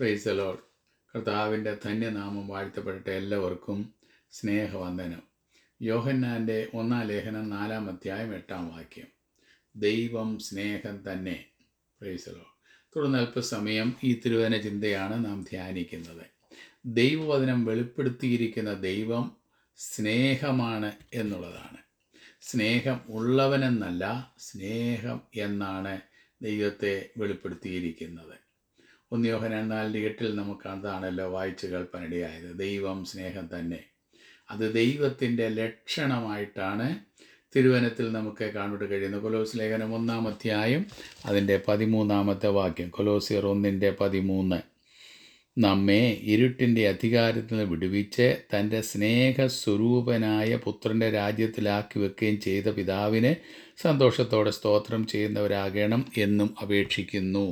പ്രൈസലോൾ കർത്താവിൻ്റെ ധന്യനാമം വാഴ്ത്തപ്പെടട്ടെ എല്ലാവർക്കും സ്നേഹവന്ദനം യോഹന്നാൻ്റെ ഒന്നാം ലേഖനം നാലാം അധ്യായം എട്ടാം വാക്യം ദൈവം സ്നേഹം തന്നെ പ്രൈസലോ തുടർന്ന് അല്പസമയം ഈ തിരുവന ചിന്തയാണ് നാം ധ്യാനിക്കുന്നത് ദൈവവചനം വെളിപ്പെടുത്തിയിരിക്കുന്ന ദൈവം സ്നേഹമാണ് എന്നുള്ളതാണ് സ്നേഹം ഉള്ളവനെന്നല്ല സ്നേഹം എന്നാണ് ദൈവത്തെ വെളിപ്പെടുത്തിയിരിക്കുന്നത് ഒന്നിയോഹന നാലിൻ്റെ എട്ടിൽ നമുക്ക് അതാണല്ലോ വായിച്ചു കേൾപ്പാനിടയായത് ദൈവം സ്നേഹം തന്നെ അത് ദൈവത്തിൻ്റെ ലക്ഷണമായിട്ടാണ് തിരുവനത്തിൽ നമുക്ക് കാണുവാൻ കഴിയുന്നത് കൊലോസ് ലേഖനം ഒന്നാം അധ്യായം അതിൻ്റെ പതിമൂന്നാമത്തെ വാക്യം കൊലോസിയർ ഒന്നിൻ്റെ പതിമൂന്ന് നമ്മെ ഇരുട്ടിൻ്റെ അധികാരത്തിൽ നിന്ന് വിടുവിച്ച് തൻ്റെ സ്നേഹസ്വരൂപനായ പുത്രൻ്റെ രാജ്യത്തിലാക്കി വെക്കുകയും ചെയ്ത പിതാവിനെ സന്തോഷത്തോടെ സ്തോത്രം ചെയ്യുന്നവരാകണം എന്നും അപേക്ഷിക്കുന്നു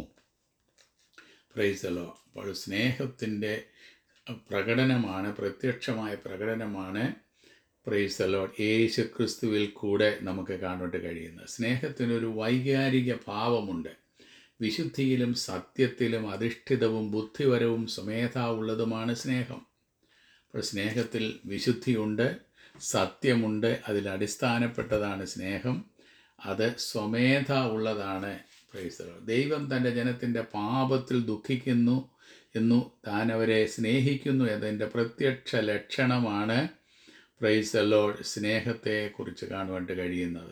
പ്രൈസലോ അപ്പോൾ സ്നേഹത്തിൻ്റെ പ്രകടനമാണ് പ്രത്യക്ഷമായ പ്രകടനമാണ് പ്രൈസലോ യേശു ക്രിസ്തുവിൽ കൂടെ നമുക്ക് കാണുവാൻ കഴിയുന്നത് സ്നേഹത്തിനൊരു വൈകാരിക ഭാവമുണ്ട് വിശുദ്ധിയിലും സത്യത്തിലും അധിഷ്ഠിതവും ബുദ്ധിപരവും സ്വമേധാവുള്ളതുമാണ് സ്നേഹം അപ്പോൾ സ്നേഹത്തിൽ വിശുദ്ധിയുണ്ട് സത്യമുണ്ട് അതിൽ അടിസ്ഥാനപ്പെട്ടതാണ് സ്നേഹം അത് സ്വമേധ ഉള്ളതാണ് പ്രൈസലോ ദൈവം തൻ്റെ ജനത്തിൻ്റെ പാപത്തിൽ ദുഃഖിക്കുന്നു എന്നു താൻ അവരെ സ്നേഹിക്കുന്നു എന്നതിൻ്റെ പ്രത്യക്ഷ ലക്ഷണമാണ് പ്രൈസലോ സ്നേഹത്തെക്കുറിച്ച് കാണുവാൻ കഴിയുന്നത്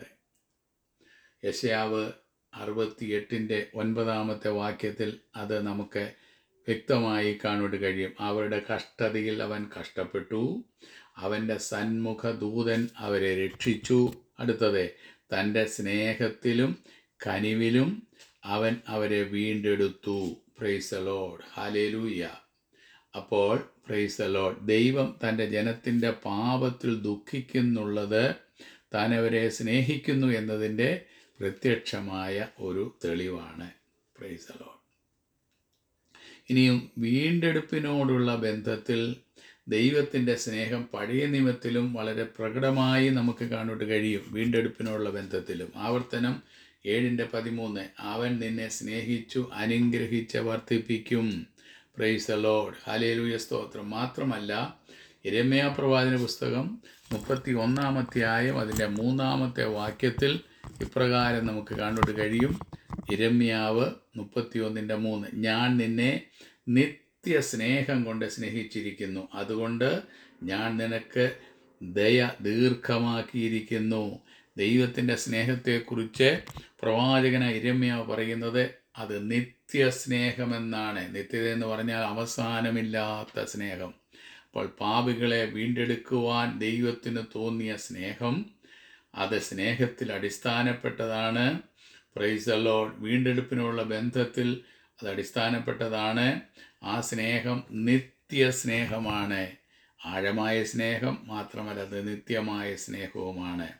യശയാവ് അറുപത്തിയെട്ടിൻ്റെ ഒൻപതാമത്തെ വാക്യത്തിൽ അത് നമുക്ക് വ്യക്തമായി കാണുവാൻ കഴിയും അവരുടെ കഷ്ടതയിൽ അവൻ കഷ്ടപ്പെട്ടു അവൻ്റെ സന്മുഖ ദൂതൻ അവരെ രക്ഷിച്ചു അടുത്തത് തൻ്റെ സ്നേഹത്തിലും കനിവിലും അവൻ അവരെ വീണ്ടെടുത്തു പ്രൈസലോഡ് ഹാലേലൂയ അപ്പോൾ പ്രൈസലോഡ് ദൈവം തൻ്റെ ജനത്തിൻ്റെ പാപത്തിൽ ദുഃഖിക്കുന്നുള്ളത് താൻ അവരെ സ്നേഹിക്കുന്നു എന്നതിൻ്റെ പ്രത്യക്ഷമായ ഒരു തെളിവാണ് പ്രൈസലോഡ് ഇനിയും വീണ്ടെടുപ്പിനോടുള്ള ബന്ധത്തിൽ ദൈവത്തിൻ്റെ സ്നേഹം പഴയ നിയമത്തിലും വളരെ പ്രകടമായി നമുക്ക് കാണുവാൻ കഴിയും വീണ്ടെടുപ്പിനോടുള്ള ബന്ധത്തിലും ആവർത്തനം ഏഴിൻ്റെ പതിമൂന്ന് അവൻ നിന്നെ സ്നേഹിച്ചു അനുഗ്രഹിച്ച് വർദ്ധിപ്പിക്കും പ്രൈസ് ലോഡ് ഹലേലുയ സ്തോത്രം മാത്രമല്ല ഇരമയ പ്രവാചന പുസ്തകം മുപ്പത്തി ഒന്നാമധ്യായം അതിൻ്റെ മൂന്നാമത്തെ വാക്യത്തിൽ ഇപ്രകാരം നമുക്ക് കാണുവാൻ കഴിയും ഇരമ്യാവ് മുപ്പത്തി ഒന്നിൻ്റെ മൂന്ന് ഞാൻ നിന്നെ നിത്യ സ്നേഹം കൊണ്ട് സ്നേഹിച്ചിരിക്കുന്നു അതുകൊണ്ട് ഞാൻ നിനക്ക് ദയ ദീർഘമാക്കിയിരിക്കുന്നു ദൈവത്തിൻ്റെ സ്നേഹത്തെക്കുറിച്ച് പ്രവാചകന ഇരമ്യാവ് പറയുന്നത് അത് നിത്യ സ്നേഹമെന്നാണ് നിത്യത എന്ന് പറഞ്ഞാൽ അവസാനമില്ലാത്ത സ്നേഹം അപ്പോൾ പാപികളെ വീണ്ടെടുക്കുവാൻ ദൈവത്തിന് തോന്നിയ സ്നേഹം അത് സ്നേഹത്തിൽ അടിസ്ഥാനപ്പെട്ടതാണ് പ്രൈസലോ വീണ്ടെടുപ്പിനുള്ള ബന്ധത്തിൽ അത് അടിസ്ഥാനപ്പെട്ടതാണ് ആ സ്നേഹം നിത്യ സ്നേഹമാണ് ആഴമായ സ്നേഹം മാത്രമല്ല അത് നിത്യമായ സ്നേഹവുമാണ്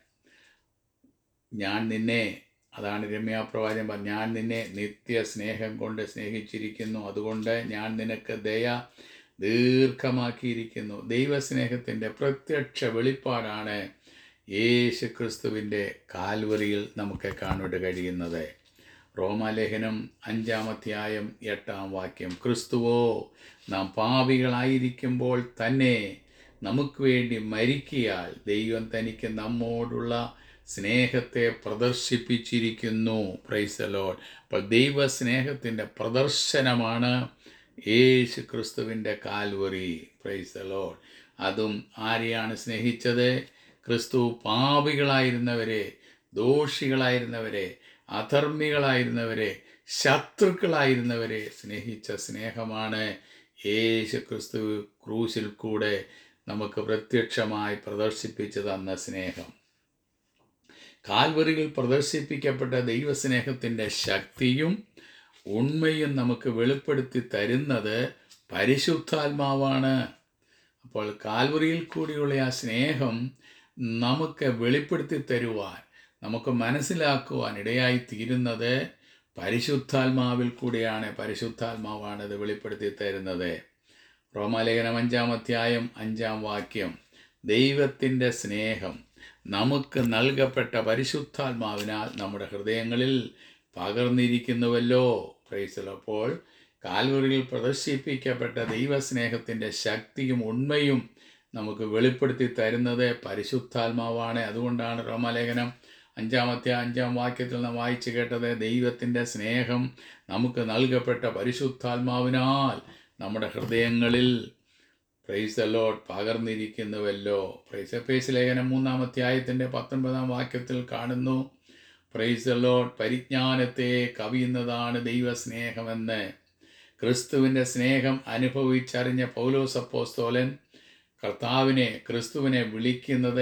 ഞാൻ നിന്നെ അതാണ് രമ്യാപ്രവാചകൻ പറഞ്ഞ ഞാൻ നിന്നെ നിത്യ സ്നേഹം കൊണ്ട് സ്നേഹിച്ചിരിക്കുന്നു അതുകൊണ്ട് ഞാൻ നിനക്ക് ദയ ദീർഘമാക്കിയിരിക്കുന്നു ദൈവസ്നേഹത്തിൻ്റെ പ്രത്യക്ഷ വെളിപ്പാടാണ് യേശു ക്രിസ്തുവിൻ്റെ കാൽവറിയിൽ നമുക്ക് കാണുവാൻ കഴിയുന്നത് റോമാലേഖനം അഞ്ചാമധ്യായം എട്ടാം വാക്യം ക്രിസ്തുവോ നാം പാപികളായിരിക്കുമ്പോൾ തന്നെ നമുക്ക് വേണ്ടി മരിക്കിയാൽ ദൈവം തനിക്ക് നമ്മോടുള്ള സ്നേഹത്തെ പ്രദർശിപ്പിച്ചിരിക്കുന്നു പ്രൈസലോൾ അപ്പോൾ ദൈവസ്നേഹത്തിൻ്റെ പ്രദർശനമാണ് യേശു ക്രിസ്തുവിൻ്റെ കാൽവറി പ്രൈസലോൾ അതും ആരെയാണ് സ്നേഹിച്ചത് ക്രിസ്തു പാപികളായിരുന്നവരെ ദോഷികളായിരുന്നവരെ അധർമ്മികളായിരുന്നവരെ ശത്രുക്കളായിരുന്നവരെ സ്നേഹിച്ച സ്നേഹമാണ് യേശു ക്രിസ്തു ക്രൂശിൽ കൂടെ നമുക്ക് പ്രത്യക്ഷമായി പ്രദർശിപ്പിച്ചു തന്ന സ്നേഹം കാൽവറിയിൽ പ്രദർശിപ്പിക്കപ്പെട്ട ദൈവസ്നേഹത്തിൻ്റെ ശക്തിയും ഉണ്മയും നമുക്ക് വെളിപ്പെടുത്തി തരുന്നത് പരിശുദ്ധാത്മാവാണ് അപ്പോൾ കാൽവറിയിൽ കൂടിയുള്ള ആ സ്നേഹം നമുക്ക് വെളിപ്പെടുത്തി തരുവാൻ നമുക്ക് മനസ്സിലാക്കുവാൻ ഇടയായി തീരുന്നത് പരിശുദ്ധാത്മാവിൽ കൂടിയാണ് പരിശുദ്ധാത്മാവാണ് ഇത് വെളിപ്പെടുത്തി തരുന്നത് റോമാലേഖനം അഞ്ചാം അധ്യായം അഞ്ചാം വാക്യം ദൈവത്തിൻ്റെ സ്നേഹം നമുക്ക് നൽകപ്പെട്ട പരിശുദ്ധാത്മാവിനാൽ നമ്മുടെ ഹൃദയങ്ങളിൽ പകർന്നിരിക്കുന്നുവല്ലോ പ്രൈസൽ അപ്പോൾ കാൽവറിയിൽ പ്രദർശിപ്പിക്കപ്പെട്ട ദൈവസ്നേഹത്തിൻ്റെ ശക്തിയും ഉണ്മയും നമുക്ക് വെളിപ്പെടുത്തി തരുന്നത് പരിശുദ്ധാത്മാവാണ് അതുകൊണ്ടാണ് റോമാലേഖനം അഞ്ചാമത്തെ അഞ്ചാം വാക്യത്തിൽ നാം വായിച്ചു കേട്ടത് ദൈവത്തിൻ്റെ സ്നേഹം നമുക്ക് നൽകപ്പെട്ട പരിശുദ്ധാത്മാവിനാൽ നമ്മുടെ ഹൃദയങ്ങളിൽ പ്രൈസ് ലോഡ് പകർന്നിരിക്കുന്നുവല്ലോ പ്രൈസ് എപ്പേസ് ലേഖനം മൂന്നാമത്തെ ആയത്തിൻ്റെ പത്തൊൻപതാം വാക്യത്തിൽ കാണുന്നു പ്രൈസ് ലോഡ് പരിജ്ഞാനത്തെ കവിയുന്നതാണ് ദൈവസ്നേഹമെന്ന് ക്രിസ്തുവിൻ്റെ സ്നേഹം അനുഭവിച്ചറിഞ്ഞ പൗലോസ് അപ്പോസ്തോലൻ കർത്താവിനെ ക്രിസ്തുവിനെ വിളിക്കുന്നത്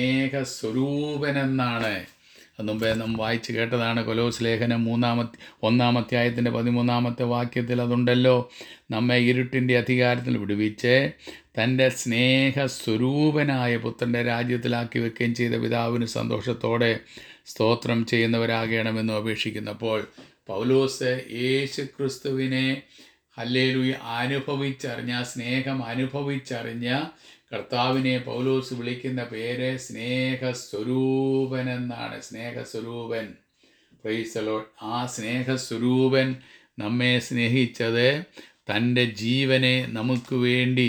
സ്നേഹസ്വരൂപനെന്നാണ് അത് മുമ്പേ നാം വായിച്ച് കേട്ടതാണ് കൊലോസ് ലേഖനം മൂന്നാമത്തെ ഒന്നാമത്തെ ആയത്തിൻ്റെ പതിമൂന്നാമത്തെ വാക്യത്തിൽ അതുണ്ടല്ലോ നമ്മെ ഇരുട്ടിൻ്റെ അധികാരത്തിൽ വിടുവിച്ച് തൻ്റെ സ്നേഹസ്വരൂപനായ പുത്രൻ്റെ രാജ്യത്തിലാക്കി വെക്കുകയും ചെയ്ത പിതാവിന് സന്തോഷത്തോടെ സ്തോത്രം ചെയ്യുന്നവരാകണമെന്ന് അപേക്ഷിക്കുന്നപ്പോൾ പൗലോസ് യേശു ക്രിസ്തുവിനെ ഹല്ലേലൂയ അനുഭവിച്ചറിഞ്ഞ ആ സ്നേഹം അനുഭവിച്ചറിഞ്ഞ കർത്താവിനെ പൗലോസ് വിളിക്കുന്ന പേര് സ്നേഹസ്വരൂപൻ എന്നാണ് സ്നേഹസ്വരൂപൻ പ്രൈസലോ ആ സ്നേഹസ്വരൂപൻ നമ്മെ സ്നേഹിച്ചത് തൻ്റെ ജീവനെ നമുക്ക് വേണ്ടി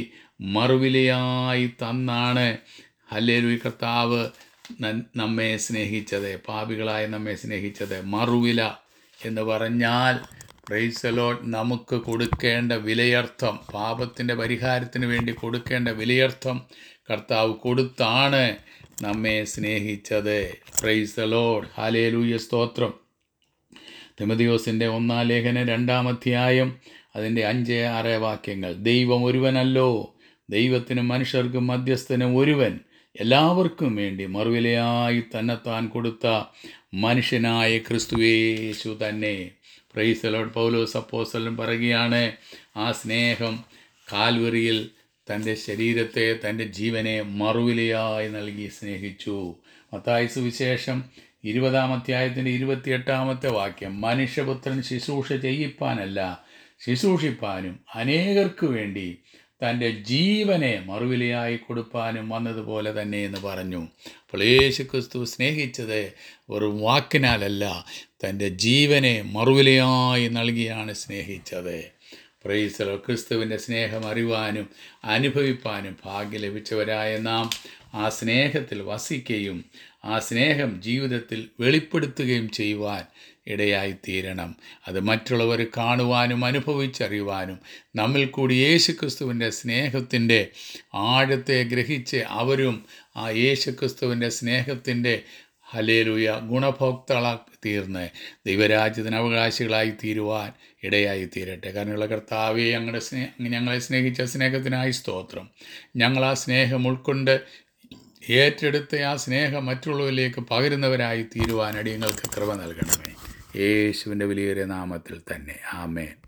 മറുവിലയായി തന്നാണ് ഹല്ലേലൂയ കർത്താവ് ന- നമ്മെ സ്നേഹിച്ചത് പാപികളായി നമ്മെ സ്നേഹിച്ചത് മറുവില എന്ന് പറഞ്ഞാൽ പ്രൈസലോട്ട് നമുക്ക് കൊടുക്കേണ്ട വിലയർത്ഥം പാപത്തിൻ്റെ പരിഹാരത്തിന് വേണ്ടി കൊടുക്കേണ്ട വിലയർത്ഥം കർത്താവ് കൊടുത്താണ് നമ്മെ സ്നേഹിച്ചത് പ്രൈസലോഡ് ഹാലേലൂയ സ്തോത്രം തിമതിയോസിൻ്റെ ഒന്നാം ലേഖനം രണ്ടാം അധ്യായം അതിൻ്റെ അഞ്ച് ആറ് വാക്യങ്ങൾ ദൈവം ഒരുവനല്ലോ ദൈവത്തിനും മനുഷ്യർക്കും മധ്യസ്ഥനും ഒരുവൻ എല്ലാവർക്കും വേണ്ടി മറുവിലയായി തന്നെത്താൻ കൊടുത്ത മനുഷ്യനായ ക്രിസ്തുവേശു തന്നെ പ്രൈസലോട് പൗലോസ് അപ്പോസ്തലൻ പറയുകയാണ് ആ സ്നേഹം കാൽവറിയിൽ തൻ്റെ ശരീരത്തെ തൻ്റെ ജീവനെ മറുവിലയായി നൽകി സ്നേഹിച്ചു മത്തായി സുവിശേഷം ഇരുപതാം അധ്യായത്തിൻ്റെ ഇരുപത്തിയെട്ടാമത്തെ വാക്യം മനുഷ്യപുത്രൻ ശുശ്രൂഷ ചെയ്യിപ്പാനല്ല ശുശ്രൂഷിപ്പാനും അനേകർക്ക് വേണ്ടി തൻ്റെ ജീവനെ മറുവിലയായി കൊടുപ്പാനും വന്നതുപോലെ തന്നെ എന്ന് പറഞ്ഞു അപ്പോൾ യേശു ക്രിസ്തു സ്നേഹിച്ചത് ഒരു വാക്കിനാലല്ല തൻ്റെ ജീവനെ മറുവിലയായി നൽകിയാണ് സ്നേഹിച്ചത് പ്രൈസലോ ക്രിസ്തുവിൻ്റെ സ്നേഹം അറിവാനും അനുഭവിപ്പാനും ഭാഗ്യം ലഭിച്ചവരായ നാം ആ സ്നേഹത്തിൽ വസിക്കുകയും ആ സ്നേഹം ജീവിതത്തിൽ വെളിപ്പെടുത്തുകയും ചെയ്യുവാൻ ഇടയായി തീരണം അത് മറ്റുള്ളവർ കാണുവാനും അനുഭവിച്ചറിയുവാനും നമ്മിൽ കൂടി യേശു ക്രിസ്തുവിൻ്റെ സ്നേഹത്തിൻ്റെ ആഴത്തെ ഗ്രഹിച്ച് അവരും ആ യേശു ക്രിസ്തുവിൻ്റെ സ്നേഹത്തിൻ്റെ ഹലേലുയ ഗുണഭോക്താളായി തീർന്ന് ദൈവരാജ്യത്തിന് അവകാശികളായി തീരുവാൻ ഇടയായി തീരട്ടെ കാരണമുള്ള കർത്താവെ ഞങ്ങളുടെ സ്നേഹ ഞങ്ങളെ സ്നേഹിച്ച സ്നേഹത്തിനായി സ്തോത്രം ഞങ്ങൾ ആ സ്നേഹം ഉൾക്കൊണ്ട് ഏറ്റെടുത്ത് ആ സ്നേഹം മറ്റുള്ളവരിലേക്ക് പകരുന്നവരായി തീരുവാൻ അടിയങ്ങൾക്ക് കൃപ നൽകണമേ യേശുവിൻ്റെ വലിയൊരു നാമത്തിൽ തന്നെ ആമേൻ